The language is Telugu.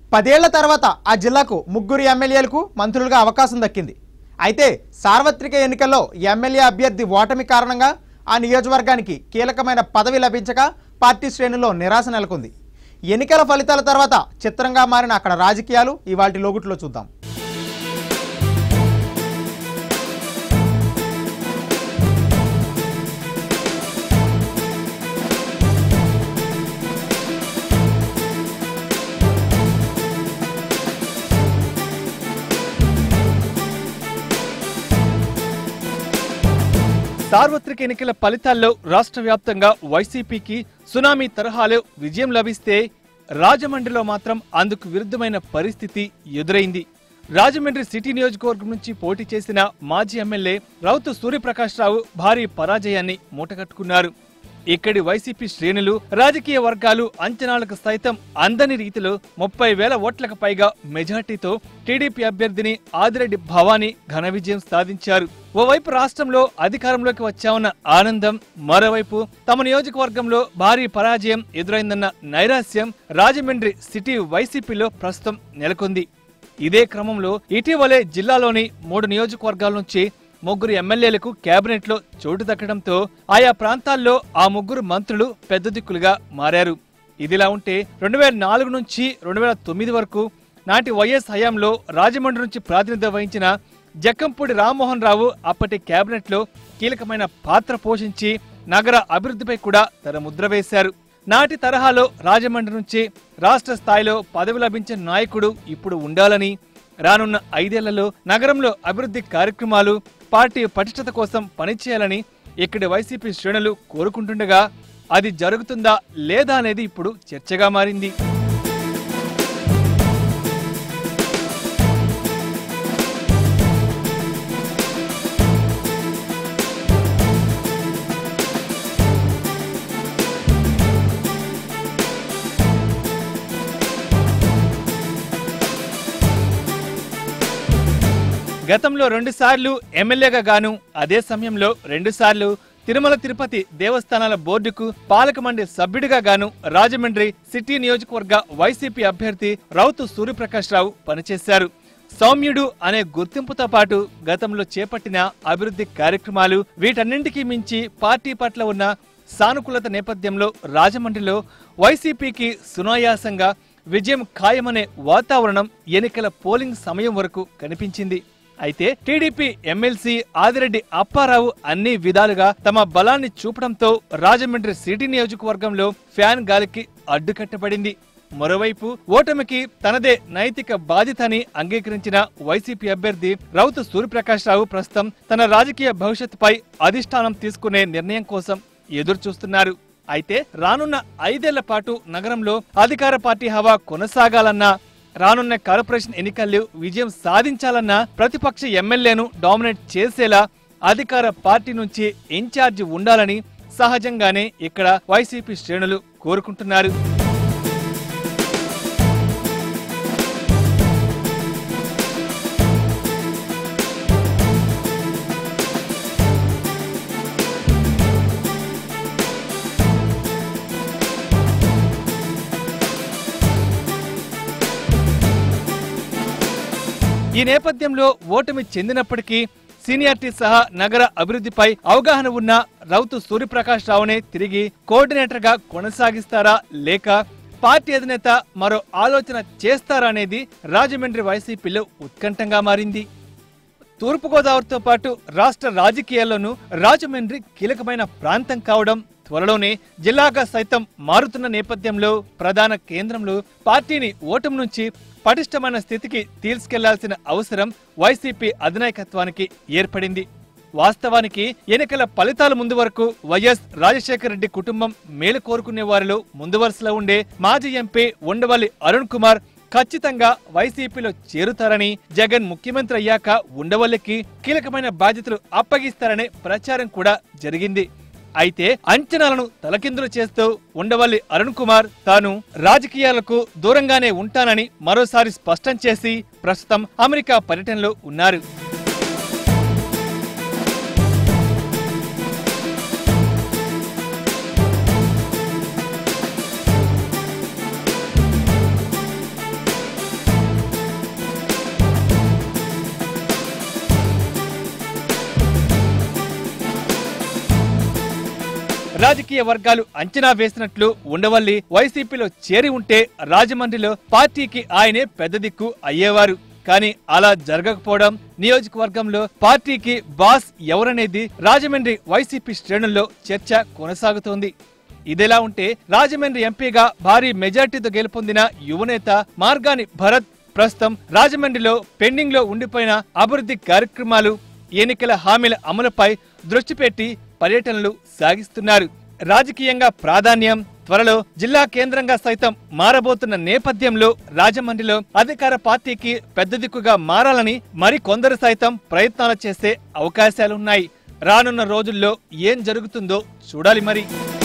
పదేళ్ల తర్వాత ఆ జిల్లాకు ముగ్గురు ఎమ్మెల్యేలకు మంత్రులుగా అవకాశం దక్కింది అయితే సార్వత్రిక ఎన్నికల్లో ఎమ్మెల్యే అభ్యర్థి ఓటమి కారణంగా ఆ నియోజకవర్గానికి కీలకమైన పదవి లభించక పార్టీ శ్రేణుల్లో నిరాశ నెలకొంది ఎన్నికల ఫలితాల తర్వాత చిత్రంగా మారిన అక్కడ రాజకీయాలు ఇవాటి లోగుట్లో చూద్దాం సార్వత్రిక ఎన్నికల ఫలితాల్లో రాష్ట్ర వ్యాప్తంగా వైసీపీకి సునామీ తరహాలో విజయం లభిస్తే రాజమండ్రిలో మాత్రం అందుకు విరుద్ధమైన పరిస్థితి ఎదురైంది రాజమండ్రి సిటీ నియోజకవర్గం నుంచి పోటీ చేసిన మాజీ ఎమ్మెల్యే రౌతు సూర్యప్రకాష్ రావు భారీ పరాజయాన్ని మూటగట్టుకున్నారు ఇక్కడి వైసీపీ శ్రేణులు రాజకీయ వర్గాలు అంచనాలకు సైతం అందని రీతిలో ముప్పై వేల ఓట్లకు పైగా మెజార్టీతో టీడీపీ అభ్యర్థిని ఆదిరెడ్డి భవానీ ఘన విజయం సాధించారు ఓవైపు రాష్ట్రంలో అధికారంలోకి వచ్చామన్న ఆనందం మరోవైపు తమ నియోజకవర్గంలో భారీ పరాజయం ఎదురైందన్న నైరాస్యం రాజమండ్రి సిటీ వైసీపీలో ప్రస్తుతం నెలకొంది ఇదే క్రమంలో ఇటీవలే జిల్లాలోని మూడు నియోజకవర్గాల నుంచి ముగ్గురు ఎమ్మెల్యేలకు కేబినెట్ లో చోటు దక్కడంతో ఆయా ప్రాంతాల్లో ఆ ముగ్గురు మంత్రులు పెద్ద దిక్కులుగా మారారు ఇదిలా ఉంటే రెండు వేల నాలుగు నుంచి రెండు వేల తొమ్మిది వరకు నాటి వైఎస్ హయాంలో రాజమండ్రి నుంచి ప్రాతినిధ్యం వహించిన జక్కంపూడి రామ్మోహన్ రావు అప్పటి కేబినెట్ లో కీలకమైన పాత్ర పోషించి నగర అభివృద్ధిపై కూడా తన ముద్ర వేశారు నాటి తరహాలో రాజమండ్రి నుంచి రాష్ట్ర స్థాయిలో పదవి లభించిన నాయకుడు ఇప్పుడు ఉండాలని రానున్న ఐదేళ్లలో నగరంలో అభివృద్ధి కార్యక్రమాలు పార్టీ పటిష్టత కోసం పనిచేయాలని ఇక్కడి వైసీపీ శ్రేణులు కోరుకుంటుండగా అది జరుగుతుందా లేదా అనేది ఇప్పుడు చర్చగా మారింది గతంలో రెండుసార్లు ఎమ్మెల్యేగా గాను అదే సమయంలో రెండుసార్లు తిరుమల తిరుపతి దేవస్థానాల బోర్డుకు పాలక మండలి సభ్యుడిగా గాను రాజమండ్రి సిటీ నియోజకవర్గ వైసీపీ అభ్యర్థి రౌతు సూర్యప్రకాష్ రావు పనిచేశారు సౌమ్యుడు అనే గుర్తింపుతో పాటు గతంలో చేపట్టిన అభివృద్ధి కార్యక్రమాలు వీటన్నింటికీ మించి పార్టీ పట్ల ఉన్న సానుకూలత నేపథ్యంలో రాజమండ్రిలో వైసీపీకి సునాయాసంగా విజయం ఖాయమనే వాతావరణం ఎన్నికల పోలింగ్ సమయం వరకు కనిపించింది అయితే టీడీపీ ఎమ్మెల్సీ ఆదిరెడ్డి అప్పారావు అన్ని విధాలుగా తమ బలాన్ని చూపడంతో రాజమండ్రి సిటీ నియోజకవర్గంలో ఫ్యాన్ గాలికి అడ్డుకట్టబడింది మరోవైపు ఓటమికి తనదే నైతిక బాధ్యత అని అంగీకరించిన వైసీపీ అభ్యర్థి రౌతు సూర్యప్రకాష్ రావు ప్రస్తుతం తన రాజకీయ భవిష్యత్తుపై అధిష్టానం తీసుకునే నిర్ణయం కోసం ఎదురు చూస్తున్నారు అయితే రానున్న ఐదేళ్ల పాటు నగరంలో అధికార పార్టీ హవా కొనసాగాలన్నా రానున్న కార్పొరేషన్ ఎన్నికల్లో విజయం సాధించాలన్న ప్రతిపక్ష ఎమ్మెల్యేను డామినేట్ చేసేలా అధికార పార్టీ నుంచి ఇన్ఛార్జి ఉండాలని సహజంగానే ఇక్కడ వైసీపీ శ్రేణులు కోరుకుంటున్నారు ఈ నేపథ్యంలో ఓటమి చెందినప్పటికీ సీనియారిటీ సహా నగర అభివృద్ధిపై అవగాహన ఉన్న రౌతు సూర్యప్రకాష్ రావునే తిరిగి కోఆర్డినేటర్ గా కొనసాగిస్తారా లేక పార్టీ అధినేత మరో ఆలోచన చేస్తారా అనేది రాజమండ్రి వైసీపీలో ఉత్కంఠంగా మారింది తూర్పుగోదావరితో పాటు రాష్ట్ర రాజకీయాల్లోనూ రాజమండ్రి కీలకమైన ప్రాంతం కావడం త్వరలోనే జిల్లాగా సైతం మారుతున్న నేపథ్యంలో ప్రధాన కేంద్రంలో పార్టీని ఓటమి నుంచి పటిష్టమైన స్థితికి తీసుకెళ్లాల్సిన అవసరం వైసీపీ అధినాయకత్వానికి ఏర్పడింది వాస్తవానికి ఎన్నికల ఫలితాల ముందు వరకు వైఎస్ రాజశేఖర రెడ్డి కుటుంబం మేలు కోరుకునే వారిలో ముందు వరుసలో ఉండే మాజీ ఎంపీ ఉండవల్లి అరుణ్ కుమార్ ఖచ్చితంగా వైసీపీలో చేరుతారని జగన్ ముఖ్యమంత్రి అయ్యాక ఉండవల్లికి కీలకమైన బాధ్యతలు అప్పగిస్తారనే ప్రచారం కూడా జరిగింది అయితే అంచనాలను తలకిందులు చేస్తూ ఉండవల్లి అరుణ్ కుమార్ తాను రాజకీయాలకు దూరంగానే ఉంటానని మరోసారి స్పష్టం చేసి ప్రస్తుతం అమెరికా పర్యటనలో ఉన్నారు రాజకీయ వర్గాలు అంచనా వేసినట్లు ఉండవల్లి వైసీపీలో చేరి ఉంటే రాజమండ్రిలో పార్టీకి ఆయనే పెద్ద దిక్కు అయ్యేవారు కానీ అలా జరగకపోవడం నియోజకవర్గంలో పార్టీకి బాస్ ఎవరనేది రాజమండ్రి వైసీపీ శ్రేణుల్లో చర్చ కొనసాగుతోంది ఇదిలా ఉంటే రాజమండ్రి ఎంపీగా భారీ మెజార్టీతో గెలుపొందిన యువనేత మార్గాని భరత్ ప్రస్తుతం రాజమండ్రిలో పెండింగ్ లో ఉండిపోయిన అభివృద్ధి కార్యక్రమాలు ఎన్నికల హామీల అమలుపై దృష్టి పెట్టి పర్యటనలు సాగిస్తున్నారు రాజకీయంగా ప్రాధాన్యం త్వరలో జిల్లా కేంద్రంగా సైతం మారబోతున్న నేపథ్యంలో రాజమండ్రిలో అధికార పార్టీకి పెద్ద దిక్కుగా మారాలని మరి కొందరు సైతం ప్రయత్నాలు చేసే అవకాశాలున్నాయి రానున్న రోజుల్లో ఏం జరుగుతుందో చూడాలి మరి